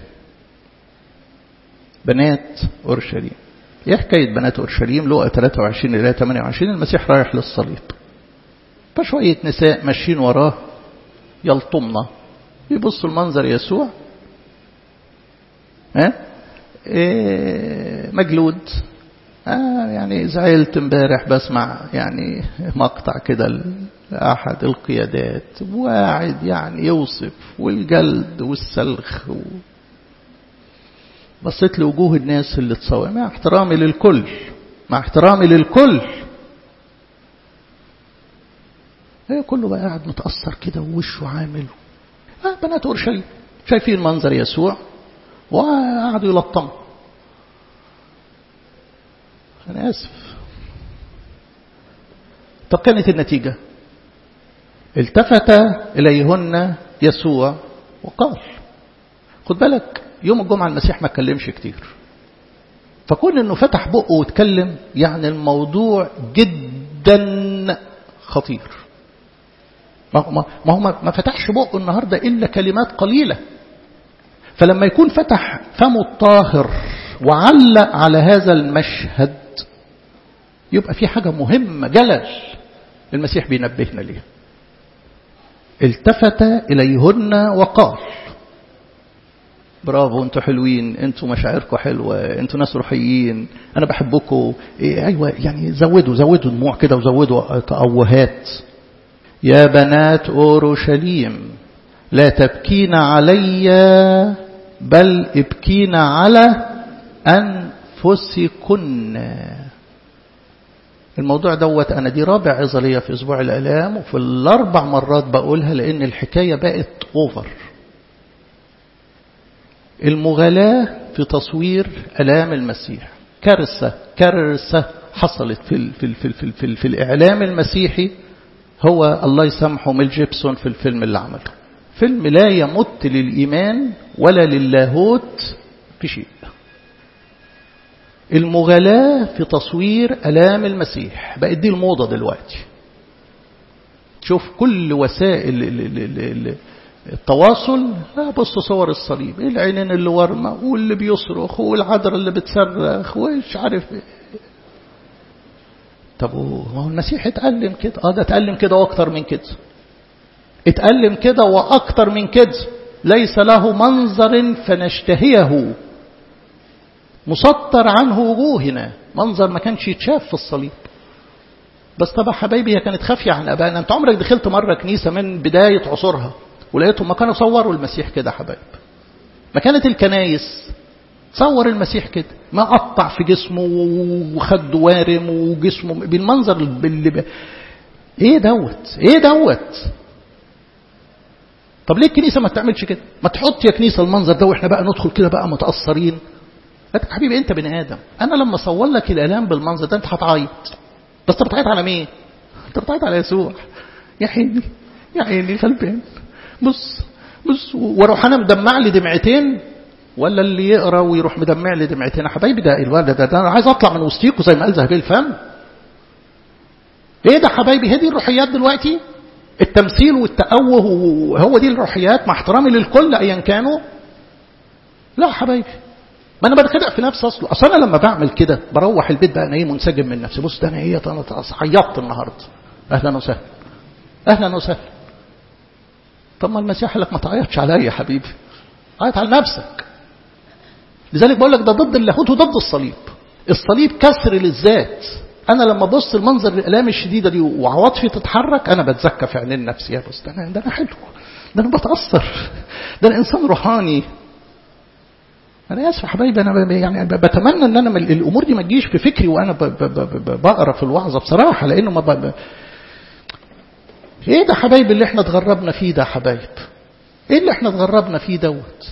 بنات أورشليم إيه حكاية بنات أورشليم لقى 23 إلى 28 المسيح رايح للصليب فشوية نساء ماشيين وراه يلطمنا يبصوا المنظر يسوع ها إيه مجلود آه يعني زعلت امبارح بسمع يعني مقطع كده لأحد القيادات واعد يعني يوصف والجلد والسلخ و... بصيت لوجوه الناس اللي تصور مع احترامي للكل مع احترامي للكل هي كله بقى قاعد متأثر كده ووشه عامل آه بنات أورشليم شايفين منظر يسوع وقعدوا يلطموا أنا آسف طب كانت النتيجة التفت إليهن يسوع وقال خد بالك يوم الجمعة المسيح ما اتكلمش كتير فكون انه فتح بقه واتكلم يعني الموضوع جدا خطير ما هو ما فتحش بقه النهاردة إلا كلمات قليلة فلما يكون فتح فمه الطاهر وعلق على هذا المشهد يبقى في حاجة مهمة جلل المسيح بينبهنا ليها التفت إليهن وقال برافو انتوا حلوين انتوا مشاعركم حلوة انتوا ناس روحيين انا بحبكم إيه ايوه يعني زودوا زودوا دموع كده وزودوا تأوهات يا بنات اورشليم لا تبكين علي بل ابكين على أنفسكن الموضوع دوت أنا دي رابع عظة ليا في أسبوع الألام وفي الأربع مرات بقولها لأن الحكاية بقت أوفر المغالاة في تصوير ألام المسيح كارثة كارثة حصلت في, في, في, في, في, في الإعلام المسيحي هو الله يسامحه ميل جيبسون في الفيلم اللي عمله فيلم لا يمت للإيمان ولا للاهوت في شيء المغالاة في تصوير ألام المسيح بقت دي الموضة دلوقتي شوف كل وسائل التواصل لا بص صور الصليب ايه العينين اللي ورمة واللي بيصرخ والعذراء اللي بتصرخ وش عارف ايه طب ما هو المسيح اتألم كده اه ده اتألم كده واكتر من كده اتألم كده واكتر من كده ليس له منظر فنشتهيه مسطر عنه وجوهنا منظر ما كانش يتشاف في الصليب بس طبعا حبايبي هي كانت خافية عن أبائنا أنت عمرك دخلت مرة كنيسة من بداية عصورها ولقيتهم ما كانوا صوروا المسيح كده حبايب ما كانت الكنايس صور المسيح كده ما قطع في جسمه وخده وارم وجسمه بالمنظر اللي ب... ايه دوت ايه دوت طب ليه الكنيسة ما تعملش كده ما تحط يا كنيسة المنظر ده واحنا بقى ندخل كده بقى متأثرين حبيبي انت بني ادم انا لما اصور لك الالام بالمنظر ده انت هتعيط بس انت بتعيط على مين انت بتعيط على يسوع يا عيني يا عيني غلبان بص بص واروح انا مدمع لي دمعتين ولا اللي يقرا ويروح مدمع لي دمعتين يا حبايبي ده الولد ده, ده انا عايز اطلع من وسطيكوا زي ما قال ذهبي الفم ايه ده حبايبي هي دي الروحيات دلوقتي التمثيل والتأوه هو دي الروحيات مع احترامي للكل ايا كانوا لا حبايبي ما انا بتخدع في نفسي اصلا اصل انا لما بعمل كده بروح البيت بقى انا ايه منسجم من نفسي بص ده انا ايه انا عيطت النهارده اهلا وسهلا اهلا وسهلا طب ما المسيح قال لك ما تعيطش عليا يا حبيبي عيط على نفسك لذلك بقول لك ده ضد اللاهوت وضد الصليب الصليب كسر للذات انا لما ابص المنظر الالام الشديده دي وعواطفي تتحرك انا بتزكى في عينين نفسي يا بص ده انا ده انا حلو ده انا بتاثر ده انا انسان روحاني انا اسف يا حبايبي انا يعني بتمنى ان انا الامور دي ما تجيش في فكري وانا بقرا في الوعظه بصراحه لانه ما ب... ايه ده حبايبي اللي احنا اتغربنا فيه ده حبايب ايه اللي احنا اتغربنا فيه دوت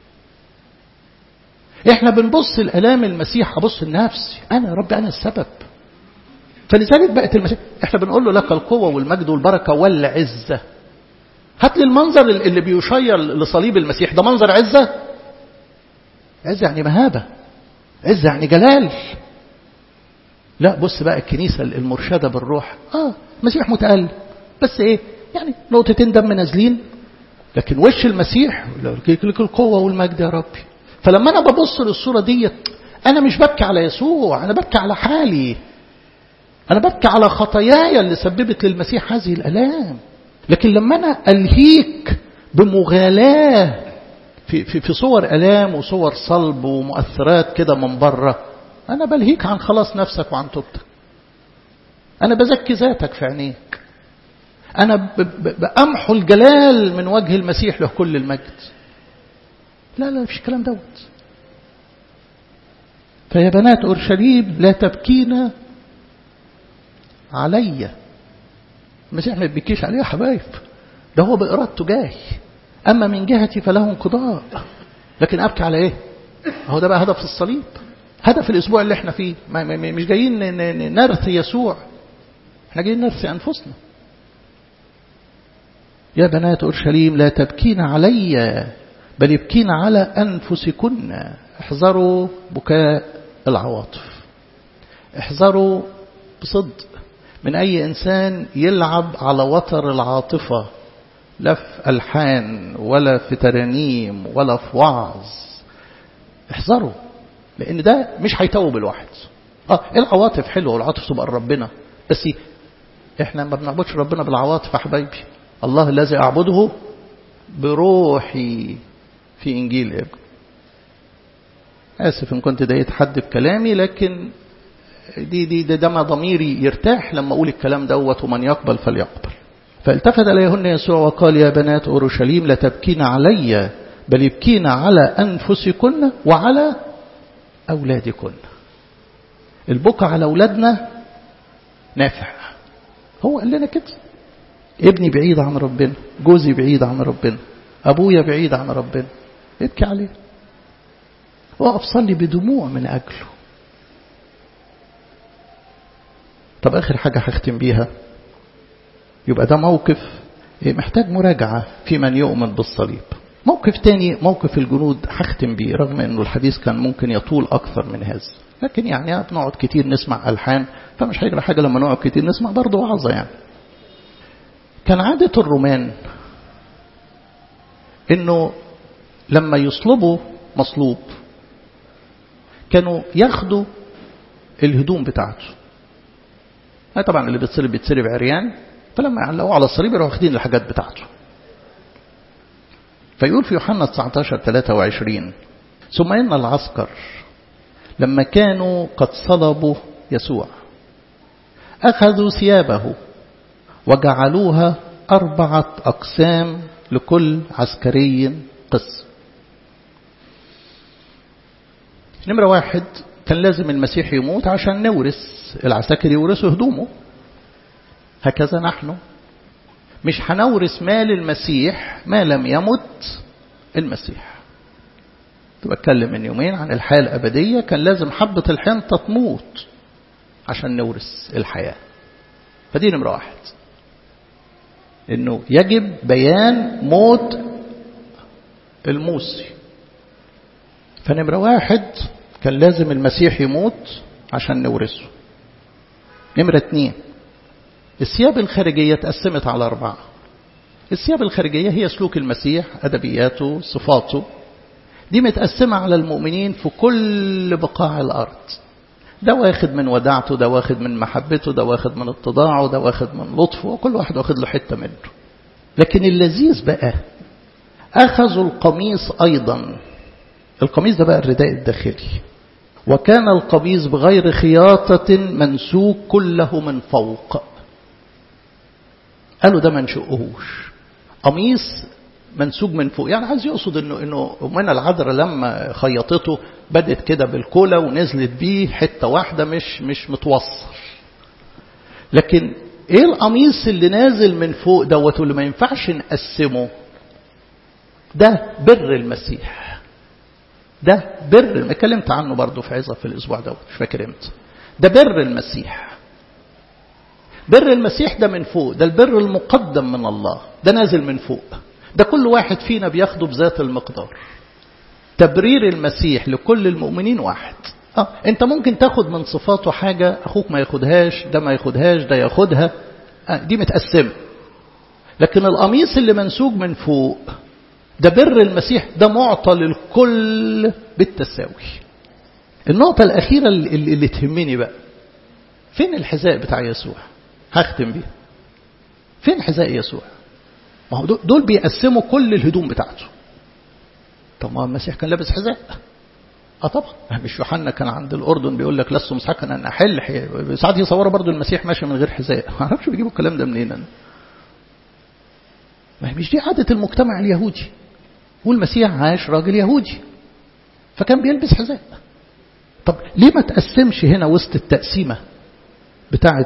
احنا بنبص الالام المسيح ابص لنفسي انا يا رب انا السبب فلذلك بقت المسيح احنا بنقول له لك القوه والمجد والبركه والعزه هات لي المنظر اللي بيشير لصليب المسيح ده منظر عزه عزه يعني مهابه عزه يعني جلال لا بص بقى الكنيسه المرشده بالروح اه مسيح متألم بس ايه يعني نقطتين دم نازلين لكن وش المسيح لك القوه والمجد يا ربي فلما انا ببص للصوره ديت انا مش ببكي على يسوع انا ببكي على حالي انا ببكي على خطاياي اللي سببت للمسيح هذه الالام لكن لما انا الهيك بمغالاه في في في صور الام وصور صلب ومؤثرات كده من بره انا بلهيك عن خلاص نفسك وعن توبتك انا بزكي ذاتك في عينيك أنا بأمحو الجلال من وجه المسيح له كل المجد لا لا مفيش الكلام دوت فيا بنات أورشليم لا تبكينا عليا المسيح ما يبكيش عليا يا حبايب ده هو بإرادته جاي أما من جهتي فله انقضاء لكن أبكي على إيه هو ده بقى هدف الصليب هدف الأسبوع اللي احنا فيه مش جايين نرثي يسوع احنا جايين نرثي أنفسنا يا بنات أورشليم لا تبكين علي بل يبكين على أنفسكن احذروا بكاء العواطف احذروا بصدق من أي إنسان يلعب على وتر العاطفة لا في ألحان ولا في ترانيم ولا في وعظ احذروا لأن ده مش هيتوب الواحد اه العواطف حلوة والعواطف تبقى ربنا بس احنا ما بنعبدش ربنا بالعواطف يا حبايبي الله الذي أعبده بروحي في إنجيل ابن آسف إن كنت ضايقت حد بكلامي لكن دي دي ده, ده ما ضميري يرتاح لما أقول الكلام دوت ومن يقبل فليقبل فالتفت إليهن يسوع وقال يا بنات أورشليم لا تبكين علي بل يبكين على أنفسكن وعلى أولادكن البكاء على أولادنا نافع هو قال لنا كده ابني بعيد عن ربنا جوزي بعيد عن ربنا أبويا بعيد عن ربنا ابكي عليه وقف صلي بدموع من أجله طب آخر حاجة هختم بيها يبقى ده موقف محتاج مراجعة في من يؤمن بالصليب موقف تاني موقف الجنود هختم بيه رغم انه الحديث كان ممكن يطول اكثر من هذا لكن يعني بنقعد كتير نسمع الحان فمش هيجرى حاجه لما نقعد كتير نسمع برضه وعظه يعني كان عادة الرومان انه لما يصلبوا مصلوب كانوا ياخدوا الهدوم بتاعته طبعا اللي بيتصلب بيتصلب عريان فلما يعلقوه على الصليب يروحوا واخدين الحاجات بتاعته فيقول في يوحنا 19 23 ثم إن العسكر لما كانوا قد صلبوا يسوع أخذوا ثيابه وجعلوها أربعة أقسام لكل عسكري قسم نمرة واحد كان لازم المسيح يموت عشان نورث العساكر يورثوا هدومه هكذا نحن مش هنورث مال المسيح ما لم يمت المسيح كنت بتكلم من يومين عن الحياة الأبدية كان لازم حبة الحنطة تموت عشان نورث الحياة فدي نمرة واحد انه يجب بيان موت الموصي فنمرة واحد كان لازم المسيح يموت عشان نورثه نمرة اتنين الثياب الخارجية تقسمت على أربعة الثياب الخارجية هي سلوك المسيح أدبياته صفاته دي متقسمة على المؤمنين في كل بقاع الأرض ده واخد من وداعته ده واخد من محبته ده واخد من اتضاعه ده واخد من لطفه وكل واحد واخد له حتة منه لكن اللذيذ بقى أخذوا القميص أيضا القميص ده بقى الرداء الداخلي وكان القميص بغير خياطة منسوك كله من فوق قالوا ده ما نشقهوش قميص منسوج من فوق يعني عايز يقصد انه انه امنا العذراء لما خيطته بدت كده بالكولا ونزلت بيه حته واحده مش مش متوصل لكن ايه القميص اللي نازل من فوق دوت واللي ما ينفعش نقسمه ده بر المسيح ده بر اتكلمت عنه برضه في عظه في الاسبوع دوت مش فاكر امتى ده بر المسيح بر المسيح ده من فوق ده البر المقدم من الله ده نازل من فوق ده كل واحد فينا بياخده بذات المقدار تبرير المسيح لكل المؤمنين واحد اه انت ممكن تاخد من صفاته حاجة اخوك ما ياخدهاش ده ما ياخدهاش ده ياخدها آه دي متقسمة لكن القميص اللي منسوج من فوق ده بر المسيح ده معطى للكل بالتساوي النقطة الأخيرة اللي, اللي تهمني بقى فين الحذاء بتاع يسوع هختم بيه فين حذاء يسوع ما هو دول بيقسموا كل الهدوم بتاعته طب ما المسيح كان لابس حذاء اه طبعا مش يوحنا كان عند الاردن بيقول لك لست مسحقا ان احل ساعات يصوروا برضو المسيح ماشي من غير حذاء ما اعرفش بيجيبوا الكلام ده منين أنا. ما هي مش دي عاده المجتمع اليهودي والمسيح عاش راجل يهودي فكان بيلبس حذاء طب ليه ما تقسمش هنا وسط التقسيمه بتاعه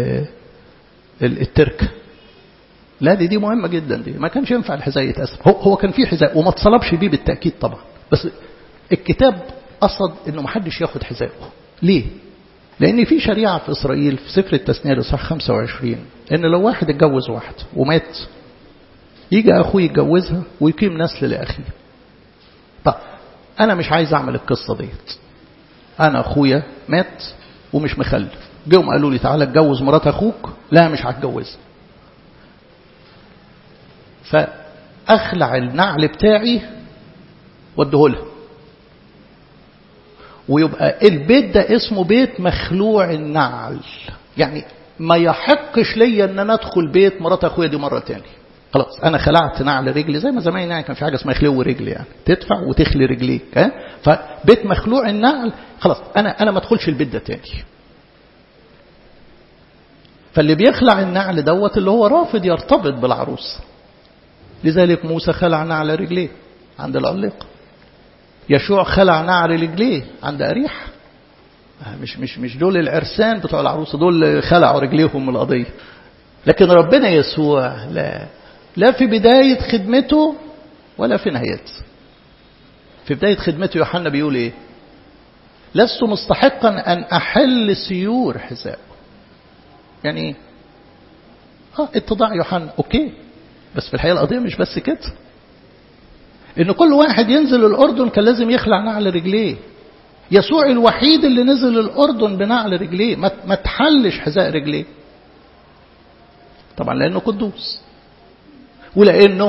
التركه لا دي دي مهمة جدا دي ما كانش ينفع الحذاء يتقسم هو, هو كان فيه حذاء وما اتصلبش بيه بالتأكيد طبعا بس الكتاب قصد انه ما حدش ياخد حذاءه ليه لان في شريعة في اسرائيل في سفر التثنية الاصحاح 25 ان لو واحد اتجوز واحد ومات يجي اخوه يتجوزها ويقيم نسل لاخيه طب انا مش عايز اعمل القصة ديت انا اخويا مات ومش مخلف جم قالوا لي تعالى اتجوز مرات اخوك لا مش هتجوزها فأخلع النعل بتاعي وادهولها ويبقى البيت ده اسمه بيت مخلوع النعل يعني ما يحقش ليا ان انا ادخل بيت مرات اخويا دي مره تاني خلاص انا خلعت نعل رجلي زي ما زمان يعني كان في حاجه اسمها خلو رجلي يعني تدفع وتخلي رجليك ها فبيت مخلوع النعل خلاص انا انا ما ادخلش البيت ده تاني فاللي بيخلع النعل دوت اللي هو رافض يرتبط بالعروس لذلك موسى خلع نعل رجليه عند العليقة يشوع خلع نعل رجليه عند أريح مش مش مش دول العرسان بتوع العروسة دول خلعوا رجليهم من القضية لكن ربنا يسوع لا لا في بداية خدمته ولا في نهايته في بداية خدمته يوحنا بيقول ايه لست مستحقا أن أحل سيور حذاء يعني ايه اه اتضاع يوحنا اوكي بس في الحقيقة القضية مش بس كده ان كل واحد ينزل الاردن كان لازم يخلع نعل رجليه يسوع الوحيد اللي نزل الاردن بنعل رجليه ما تحلش حذاء رجليه طبعا لانه قدوس ولانه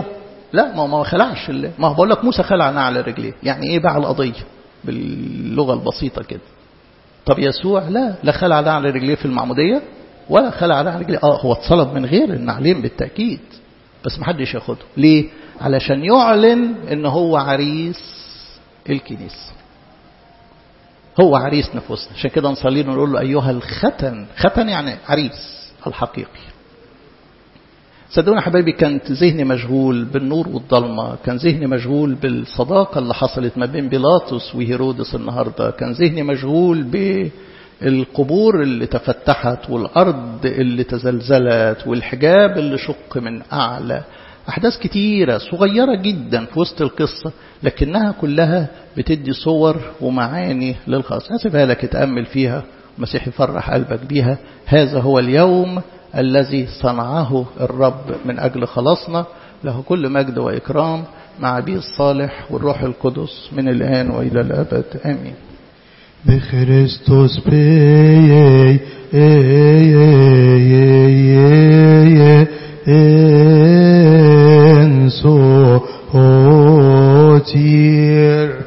لا ما ما خلعش ما هو بقول لك موسى خلع نعل رجليه يعني ايه باع القضيه باللغه البسيطه كده طب يسوع لا لا خلع نعل رجليه في المعموديه ولا خلع نعل رجليه اه هو اتصلب من غير النعلين بالتاكيد بس ما حدش ياخده ليه علشان يعلن ان هو عريس الكنيسه هو عريس نفوسنا عشان كده نصلي له نقول له ايها الختن ختن يعني عريس الحقيقي صدقوني حبايبي كانت ذهني مشغول بالنور والضلمة كان ذهني مشغول بالصداقة اللي حصلت ما بين بيلاطس وهيرودس النهاردة كان ذهني مشغول بالقبور اللي تفتحت والأرض اللي تزلزلت والحجاب اللي شق من أعلى أحداث كتيرة صغيرة جدا في وسط القصة لكنها كلها بتدي صور ومعاني للخاص أسيبها لك تأمل فيها المسيح يفرح قلبك بيها هذا هو اليوم الذي صنعه الرب من أجل خلاصنا له كل مجد وإكرام مع أبيه الصالح والروح القدس من الآن وإلى الأبد آمين بخريستوس بي انسو